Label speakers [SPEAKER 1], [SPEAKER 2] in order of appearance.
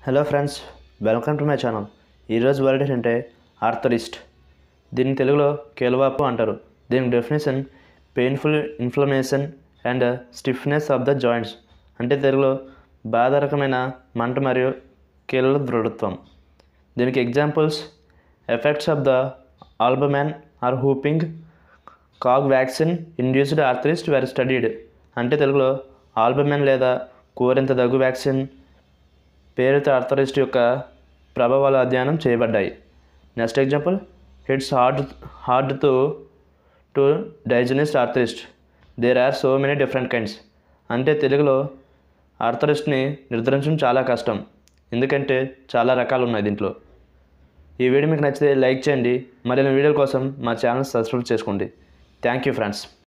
[SPEAKER 1] hello friends welcome to my channel ఈరోజు word ఏంటంటే arthritis దీన్ని తెలుగులో కీలవాపు అంటారు దీని definition painful inflammation and stiffness of the joints అంటే తెలుగులో బాధారకమైన మంట మరియు కీళ్ళ దృఢత్వం దీనికి examples effects of the albumin or whooping cough vaccine induced arthritis were studied అంటే తెలుగులో ఆల్బమెన్ లేదా కోరింత దగ్గు వ్యాక్సిన్ పేరుతో ఆర్థరిస్ట్ యొక్క ప్రభావాలు అధ్యయనం చేయబడ్డాయి next example it's hard hard to to diagnose arthritis there are so many different kinds అంటే తెలుగులో ఆర్థరిస్ట్ని నిర్ధారించడం చాలా కష్టం ఎందుకంటే చాలా రకాలు ఉన్నాయి దీంట్లో ఈ వీడియో మీకు నచ్చితే లైక్ చేయండి మరిన్ని వీడియోల కోసం మా ఛానల్ సబ్స్క్రైబ్ చేసుకోండి థ్యాంక్ యూ ఫ్రెండ్స్